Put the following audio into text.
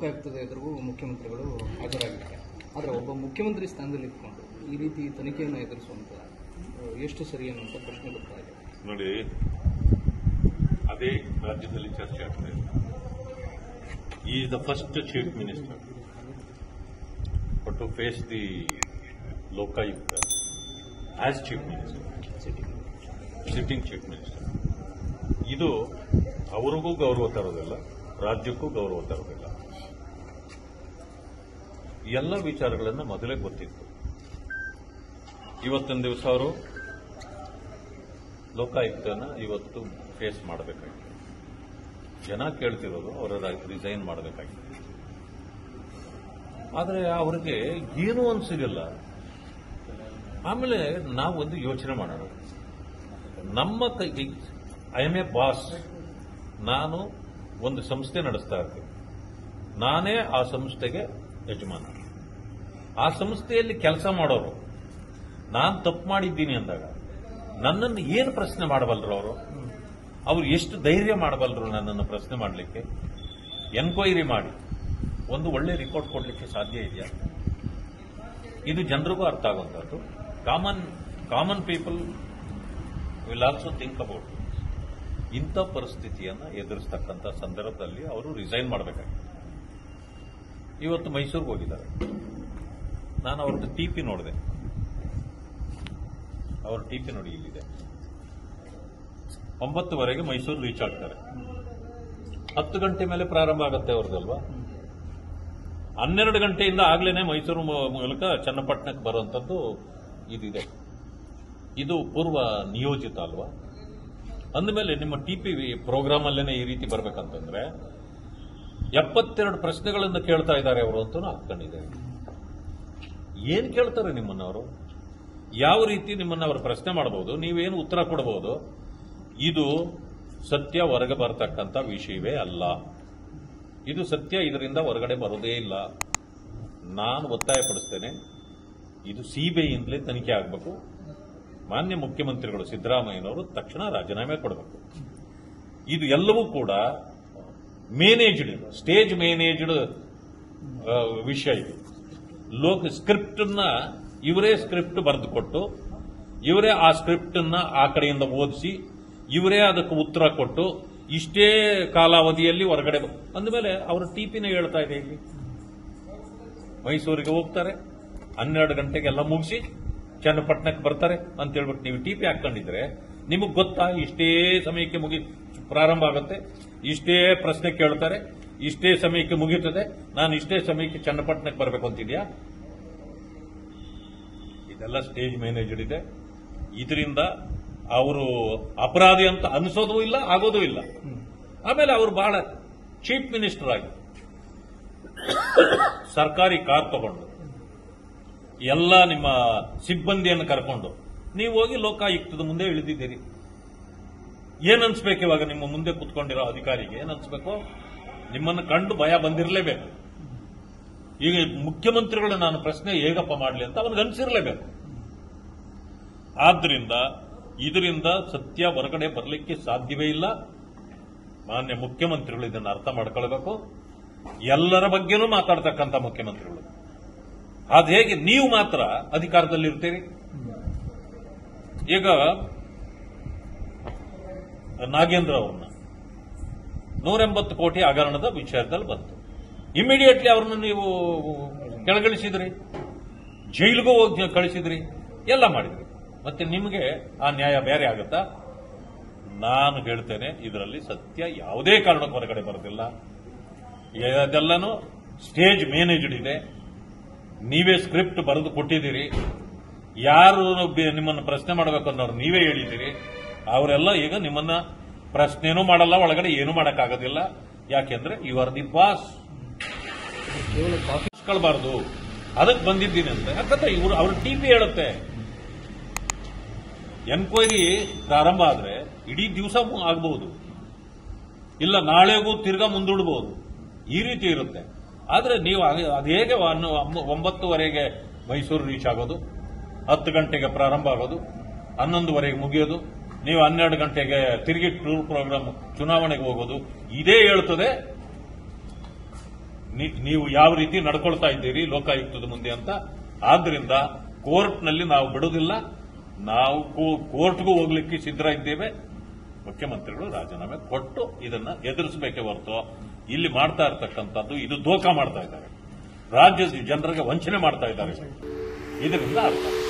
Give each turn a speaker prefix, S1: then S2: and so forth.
S1: ಲೋಕಾಯುಕ್ತದ ಎದುರಿಗೂ ಮುಖ್ಯಮಂತ್ರಿಗಳು ಹಾಜರಾಗಿದ್ದಾರೆ ಆದರೆ ಒಬ್ಬ ಮುಖ್ಯಮಂತ್ರಿ ಸ್ಥಾನದಲ್ಲಿ ಇಟ್ಕೊಂಡು ಈ ರೀತಿ ತನಿಖೆಯನ್ನು ಎದುರಿಸುವಂತ ಆ, ಎಷ್ಟು ಸರಿ ಅನ್ನುವಂಥ ಪ್ರಶ್ನೆ ಬರ್ತಾ ಇದೆ
S2: ನೋಡಿ ಅದೇ ರಾಜ್ಯದಲ್ಲಿ ಚರ್ಚೆ ಆಗ್ತಾ ಇದೆ ಈ the first chief minister to face the Lokayukta as chief minister
S1: sitting
S2: sitting chief minister ಇದು ಅವ್ರಿಗೂ ಗೌರವ ತರೋದಿಲ್ಲ ರಾಜ್ಯಕ್ಕೂ ಗೌರವ ತರೋದಿಲ್ಲ ಎಲ್ಲ ವಿಚಾರಗಳನ್ನು ಮೊದಲೇ ಗೊತ್ತಿತ್ತು ಇವತ್ತಿನ ದಿವಸ ಅವರು ಲೋಕಾಯುಕ್ತನ ಇವತ್ತು ಫೇಸ್ ಮಾಡಬೇಕಾಗಿತ್ತು ಜನ ಕೇಳ್ತಿರೋದು ಅವರ ರಿಸೈನ್ ಮಾಡಬೇಕಾಗಿತ್ತು ಆದರೆ ಅವರಿಗೆ ಏನೂ ಅನ್ಸಿರಲಿಲ್ಲ ಆಮೇಲೆ ನಾವು ಒಂದು ಯೋಚನೆ ಮಾಡೋಣ ನಮ್ಮ ಕೈ ಐ ಎಮ್ ಎ ಬಾಸ್ ನಾನು ಒಂದು ಸಂಸ್ಥೆ ನಡೆಸ್ತಾ ಇರ್ತೀನಿ ನಾನೇ ಆ ಸಂಸ್ಥೆಗೆ ಯಜಮಾನ ಆ ಸಂಸ್ಥೆಯಲ್ಲಿ ಕೆಲಸ ಮಾಡೋರು ನಾನು ತಪ್ಪು ಮಾಡಿದ್ದೀನಿ ಅಂದಾಗ ನನ್ನನ್ನು ಏನು ಪ್ರಶ್ನೆ ಮಾಡಬಲ್ಲರು ಅವರು ಅವ್ರು ಎಷ್ಟು ಧೈರ್ಯ ಮಾಡಬಲ್ಲರು ನನ್ನನ್ನು ಪ್ರಶ್ನೆ ಮಾಡಲಿಕ್ಕೆ ಎನ್ಕ್ವೈರಿ ಮಾಡಿ ಒಂದು ಒಳ್ಳೆ ರಿಪೋರ್ಟ್ ಕೊಡಲಿಕ್ಕೆ ಸಾಧ್ಯ ಇದೆಯಾ ಇದು ಜನರಿಗೂ ಅರ್ಥ ಆಗುವಂಥದ್ದು common common people will also think about ಇಂಥ ಪರಿಸ್ಥಿತಿಯನ್ನು ಎದುರಿಸ್ತಕ್ಕಂಥ ಸಂದರ್ಭದಲ್ಲಿ ಅವರು ರಿಸೈನ್ ಮಾಡಬೇಕಾಗಿತ್ತು ಇವತ್ತು ಮೈಸೂರಿಗೆ ಹೋಗಿದ್ದಾರೆ ನಾನು ಅವ್ರದ್ದು ಟಿ ಪಿ ನೋಡಿದೆ ಅವ್ರ ಟಿ ಪಿ ನೋಡಿ ಇಲ್ಲಿದೆ ಒಂಬತ್ತುವರೆಗೆ ಮೈಸೂರು ರೀಚ್ ಆಗ್ತಾರೆ ಹತ್ತು ಗಂಟೆ ಮೇಲೆ ಪ್ರಾರಂಭ ಆಗುತ್ತೆ ಅವ್ರದ್ದಲ್ವಾ ಹನ್ನೆರಡು ಗಂಟೆಯಿಂದ ಆಗ್ಲೇನೆ ಮೈಸೂರು ಮೂ- ಮೂಲಕ ಚನ್ನಪಟ್ಟಣಕ್ಕೆ ಬರುವಂಥದ್ದು ಇದಿದೆ ಇದು ಪೂರ್ವ ನಿಯೋಜಿತ ಅಲ್ವಾ ಅಂದಮೇಲೆ ನಿಮ್ಮ ಟಿ ಪಿ ಪ್ರೋಗ್ರಾಮ್ ಅಲ್ಲೇನೆ ಈ ರೀತಿ ಬರ್ಬೇಕಂತಂದ್ರೆ ಎಪ್ಪತ್ತೆರಡು ಪ್ರಶ್ನೆಗಳನ್ನು ಕೇಳ್ತಾ ಇದ್ದಾರೆ ಅವರು ಅಂತೂ ಹಾಕೊಂಡಿದೆ ಏನ್ ಕೇಳ್ತಾರೆ ನಿಮ್ಮನ್ನ ಅವರು ಯಾವ ರೀತಿ ನಿಮ್ಮನ್ನ ಅವರು ಪ್ರಶ್ನೆ ಮಾಡಬಹುದು ನೀವೇನು ಉತ್ತರ ಕೊಡಬಹುದು ಇದು ಸತ್ಯ ಹೊರಗೆ ಬರತಕ್ಕಂಥ ವಿಷಯವೇ ಅಲ್ಲ ಇದು ಸತ್ಯ ಇದರಿಂದ ಹೊರಗಡೆ ಬರೋದೇ ಇಲ್ಲ ನಾನು ಒತ್ತಾಯಪಡಿಸ್ತೇನೆ ಇದು ಸಿಬಿಐಯಿಂದಲೇ ತನಿಖೆ ಆಗಬೇಕು ಮಾನ್ಯ ಮುಖ್ಯಮಂತ್ರಿಗಳು ಸಿದ್ದರಾಮಯ್ಯನವರು ತಕ್ಷಣ ರಾಜೀನಾಮೆ ಕೊಡಬೇಕು ಇದು ಎಲ್ಲವೂ ಕೂಡ ಮೇನೇಜ್ಡ್ ಸ್ಟೇಜ್ ಮೇನೇಜ್ಡ್ ವಿಷಯ ಇದು ಲೋಕ ಸ್ಕ್ರಿಪ್ಟ್ ನ ಇವರೇ ಸ್ಕ್ರಿಪ್ಟ್ ಬರೆದುಕೊಟ್ಟು ಇವರೇ ಆ ಸ್ಕ್ರಿಪ್ಟ್ ನ ಆ ಕಡೆಯಿಂದ ಓದಿಸಿ ಇವರೇ ಅದಕ್ಕೆ ಉತ್ತರ ಕೊಟ್ಟು ಇಷ್ಟೇ ಕಾಲಾವಧಿಯಲ್ಲಿ ಹೊರಗಡೆ ಬ- ಅಂದಮೇಲೆ ಅವರು ಟಿಪಿನ ಹೇಳ್ತಾ ಇದೆ ಇಲ್ಲಿ ಮೈಸೂರಿಗೆ ಹೋಗ್ತಾರೆ ಹನ್ನೆರಡು ಗಂಟೆಗೆಲ್ಲ ಮುಗಿಸಿ ಚನ್ನಪಟ್ಟಣಕ್ಕೆ ಬರ್ತಾರೆ ಅಂತ ಹೇಳ್ಬಿಟ್ಟು ನೀವು ಟಿಪಿ ಹಾಕೊಂಡಿದ್ರೆ ನಿಮಗೆ ಗೊತ್ತಾ ಇಷ್ಟೇ ಸಮಯಕ್ಕೆ ಮುಗಿ ಪ್ರಾರಂಭ ಆಗುತ್ತೆ ಇಷ್ಟೇ ಪ್ರಶ್ನೆ ಕೇಳ್ತಾರೆ ಇಷ್ಟೇ ಸಮಯಕ್ಕೆ ಮುಗೀತದೆ ನಾನು ಇಷ್ಟೇ ಸಮಯಕ್ಕೆ ಚನ್ನಪಟ್ಟಣಕ್ಕೆ ಬರಬೇಕು ಅಂತಿದ್ಯಾ ಇದೆಲ್ಲ ಸ್ಟೇಜ್ ಮ್ಯಾನೇಜರ್ ಇದೆ ಇದರಿಂದ ಅವರು ಅಪರಾಧಿ ಅಂತ ಅನಿಸೋದು ಇಲ್ಲ ಆಗೋದು ಇಲ್ಲ ಆಮೇಲೆ ಅವರು ಬಹಳ ಚೀಫ್ ಮಿನಿಸ್ಟರ್ ಆಗಿ ಸರ್ಕಾರಿ ಕಾರ್ ತಗೊಂಡು ಎಲ್ಲ ನಿಮ್ಮ ಸಿಬ್ಬಂದಿಯನ್ನು ಕರ್ಕೊಂಡು ನೀವು ಹೋಗಿ ಲೋಕಾಯುಕ್ತದ ಮುಂದೆ ಇಳಿದಿದ್ದೀರಿ ಏನ್ ಅನ್ಸ್ಬೇಕು ಇವಾಗ ನಿಮ್ಮ ಮುಂದೆ ಕುತ್ಕೊಂಡಿರೋ ಅಧಿಕಾರಿಗೆ ಏನ್ ಅನ್ಸ್ಬೇಕು ನಿಮ್ಮನ್ನು ಕಂಡು ಭಯ ಬಂದಿರಲೇಬೇಕು ಈಗ ಮುಖ್ಯಮಂತ್ರಿಗಳು ನಾನು ಪ್ರಶ್ನೆ ಹೇಗಪ್ಪ ಮಾಡಲಿ ಅಂತ ಅವನಿಗೆ ಅನ್ಸಿರ್ಲೇಬೇಕು ಆದ್ರಿಂದ ಇದರಿಂದ ಸತ್ಯ ಹೊರಗಡೆ ಬರಲಿಕ್ಕೆ ಸಾಧ್ಯವೇ ಇಲ್ಲ ಮಾನ್ಯ ಮುಖ್ಯಮಂತ್ರಿಗಳು ಇದನ್ನು ಅರ್ಥ ಮಾಡ್ಕೊಳ್ಬೇಕು ಎಲ್ಲರ ಬಗ್ಗೆನೂ ಮಾತಾಡ್ತಕ್ಕಂಥ ಮುಖ್ಯಮಂತ್ರಿಗಳು ಅದು ಹೇಗೆ ನೀವು ಮಾತ್ರ ಅಧಿಕಾರದಲ್ಲಿರ್ತೀರಿ ಈಗ ನಾಗೇಂದ್ರ ಅವ್ರನ್ನ ನೂರೆಂಬತ್ತು ಕೋಟಿ ಹಗರಣದ ವಿಚಾರದಲ್ಲಿ ಬಂತು ಇಮಿಡಿಯೇಟ್ಲಿ ಅವ್ರನ್ನ ನೀವು ಕೆಳಗಿಳಿಸಿದ್ರಿ ಜೈಲಿಗೂ ಹೋಗಿ ಕಳಿಸಿದ್ರಿ ಎಲ್ಲ ಮಾಡಿದ್ರಿ ಮತ್ತೆ ನಿಮಗೆ ಆ ನ್ಯಾಯ ಬೇರೆ ಆಗುತ್ತಾ ನಾನು ಹೇಳ್ತೇನೆ ಇದರಲ್ಲಿ ಸತ್ಯ ಯಾವುದೇ ಕಾರಣಕ್ಕೂ ಹೊರಗಡೆ ಬರೋದಿಲ್ಲ ಅದೆಲ್ಲನೂ ಸ್ಟೇಜ್ ಮ್ಯಾನೇಜ್ಡ್ ಇದೆ ನೀವೇ ಸ್ಕ್ರಿಪ್ಟ್ ಬರೆದು ಕೊಟ್ಟಿದ್ದೀರಿ ಯಾರು ಬಿ- ನಿಮ್ಮನ್ನು ಪ್ರಶ್ನೆ ಮಾಡಬೇಕು ಅನ್ನೋರು ನೀವೇ ಹೇಳಿದ್ದೀರಿ ಅವರೆಲ್ಲ ಈಗ ನಿಮ್ಮನ್ನ ಪ್ರಶ್ನೆನೂ ಮಾಡಲ್ಲ ಒಳಗಡೆ ಏನೂ ಮಾಡಕ್ಕಾಗೋದಿಲ್ಲ ಯಾಕೆಂದ್ರೆ ಯು ಆರ್ ದಿ ಬಾಸ್
S1: ಕೇವಲ ಕಾಫಿ
S2: ಇಸ್ಕೊಳ್ಬಾರ್ದು ಅದಕ್ಕೆ ಬಂದಿದ್ದೀನಿ ಅಂತ ಯಾಕಂದ್ರೆ ಇವರು ಅವ್ರ ಟಿಪಿ ಹೇಳುತ್ತೆ ಎನ್ಕ್ವೈರಿ ಪ್ರಾರಂಭ ಆದ್ರೆ ಇಡೀ ದಿವಸ ಆಗಬಹುದು ಇಲ್ಲ ನಾಳೆಗೂ ತಿರ್ಗಾ ಮುಂದೂಡಬಹುದು ಈ ರೀತಿ ಇರುತ್ತೆ ಆದ್ರೆ ನೀವು ಹಾಗೆ- ಅದು ಹೇಗೆ ಅನ್ನು- ಅಮ್ಮ- ಒಂಬತ್ತುವರೆಗೆ ಮೈಸೂರು ರೀಚ್ ಆಗೋದು ಹತ್ತು ಗಂಟೆಗೆ ಪ್ರಾರಂಭ ಆಗೋದು ಹನ್ನೊಂದುವರೆಗೆ ಮುಗಿಯೋದು ನೀವು ಹನ್ನೆರಡು ಗಂಟೆಗೆ ತಿರುಗಿ ಟೂರ್ ಪ್ರೋಗ್ರಾಮ್ ಚುನಾವಣೆಗೆ ಹೋಗೋದು ಇದೇ ಹೇಳ್ತದೆ ನೀ- ನೀವು ಯಾವ ರೀತಿ ನಡ್ಕೊಳ್ತಾ ಇದ್ದೀರಿ ಲೋಕಾಯುಕ್ತದ ಮುಂದೆ ಅಂತ ಆದ್ರಿಂದ ಕೋರ್ಟ್ನಲ್ಲಿ ನಾವು ಬಿಡುವುದಿಲ್ಲ ನಾವು ಕೋ- ಕೋರ್ಟ್ಗೂ ಹೋಗ್ಲಿಕ್ಕೆ ಸಿದ್ಧರಿದ್ದೇವೆ ಮುಖ್ಯಮಂತ್ರಿಗಳು ರಾಜೀನಾಮೆ ಕೊಟ್ಟು ಇದನ್ನ ಎದುರಿಸಬೇಕೇ ಹೊರತು ಇಲ್ಲಿ ಮಾಡ್ತಾ ಇರ್ತಕ್ಕಂಥದ್ದು ಇದು ದೋಖ ಮಾಡ್ತಾ ಇದ್ದಾರೆ ರಾಜ್ಯದ ಜನರಿಗೆ ವಂಚನೆ ಮಾಡ್ತಾ ಇದ್ದಾರೆ ಇದರಿಂದ ಅರ್ಥ